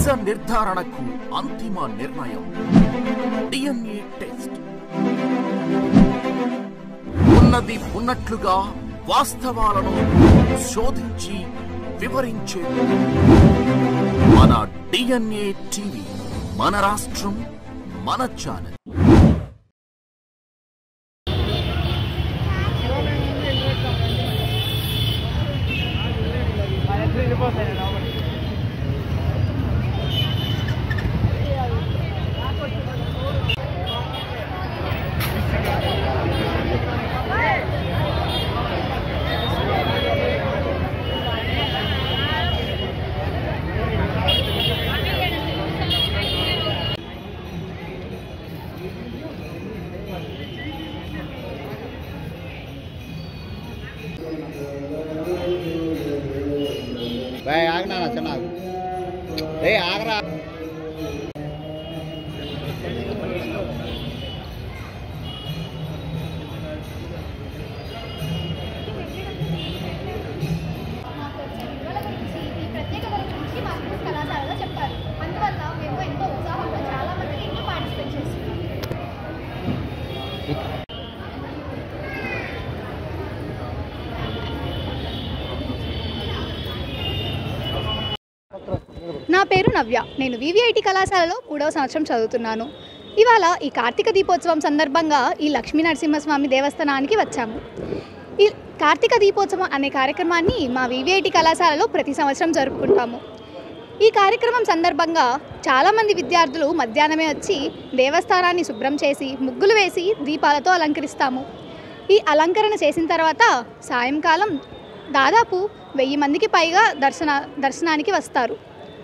నిజ నిర్ధారణకు అంతిమ నిర్ణయం డిఎన్ఏ టెస్ట్ ఉన్నది ఉన్నట్లుగా వాస్తవాలను శోధించి వివరించే మన డిఎన్ఏ టీవీ మన రాష్ట్రం మన ఛానల్ బాయ్ ఆగనా చిన్న ఆగు రే ఆగరా మాకు వచ్చే విలువల గురించి ఈ ప్రత్యేకతల గురించి మా క్విజ్ కళాశాలలో చెప్పారు అందువల్ల మేము ఎంతో ఉత్సాహంగా చాలా మంది ఇంట్లో పార్టిసిపేట్ చేస్తున్నాం నా పేరు నవ్య నేను వివిఐటి కళాశాలలో మూడవ సంవత్సరం చదువుతున్నాను ఇవాళ ఈ కార్తీక దీపోత్సవం సందర్భంగా ఈ లక్ష్మీ నరసింహస్వామి దేవస్థానానికి వచ్చాము ఈ కార్తీక దీపోత్సవం అనే కార్యక్రమాన్ని మా వివిఐటి కళాశాలలో ప్రతి సంవత్సరం జరుపుకుంటాము ఈ కార్యక్రమం సందర్భంగా చాలామంది విద్యార్థులు మధ్యాహ్నమే వచ్చి దేవస్థానాన్ని శుభ్రం చేసి ముగ్గులు వేసి దీపాలతో అలంకరిస్తాము ఈ అలంకరణ చేసిన తర్వాత సాయంకాలం దాదాపు వెయ్యి మందికి పైగా దర్శన దర్శనానికి వస్తారు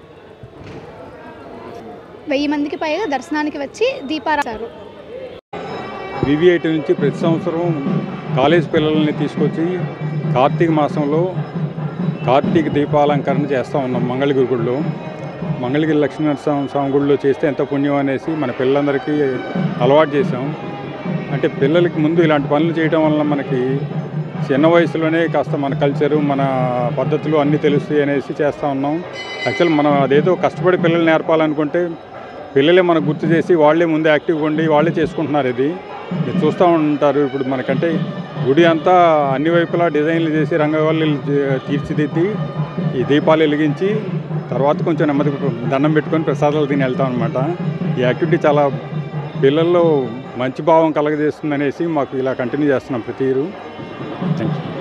వెయ్యి మందికి పైగా దర్శనానికి వచ్చి దీపారాశారు వివిఐటి నుంచి ప్రతి సంవత్సరం కాలేజ్ పిల్లల్ని తీసుకొచ్చి కార్తీక మాసంలో కార్తీక దీపాలంకరణ చేస్తూ ఉన్నాం మంగళగిరి గుడిలో మంగళగిరి లక్ష్మీనరసింహ స్వామి గుడిలో చేస్తే ఎంత పుణ్యం అనేసి మన పిల్లలందరికీ అలవాటు చేసాం అంటే పిల్లలకి ముందు ఇలాంటి పనులు చేయడం వలన మనకి చిన్న వయసులోనే కాస్త మన కల్చరు మన పద్ధతులు అన్నీ తెలుస్తాయి అనేసి చేస్తూ ఉన్నాం యాక్చువల్ మనం అదేదో కష్టపడి పిల్లలు నేర్పాలనుకుంటే పిల్లలే మనకు గుర్తు చేసి వాళ్ళే ముందే యాక్టివ్గా ఉండి వాళ్ళే చేసుకుంటున్నారు ఇది మీరు చూస్తూ ఉంటారు ఇప్పుడు మనకంటే గుడి అంతా అన్ని వైపులా డిజైన్లు చేసి రంగవల్లి తీర్చిదిద్ది ఈ దీపాలు వెలిగించి తర్వాత కొంచెం నెమ్మది దండం పెట్టుకొని ప్రసాదాలు తిని వెళ్తాం అనమాట ఈ యాక్టివిటీ చాలా పిల్లల్లో మంచి భావం కలగజేస్తుంది అనేసి మాకు ఇలా కంటిన్యూ చేస్తున్నాం ప్రతి ఇయర్ థ్యాంక్ యూ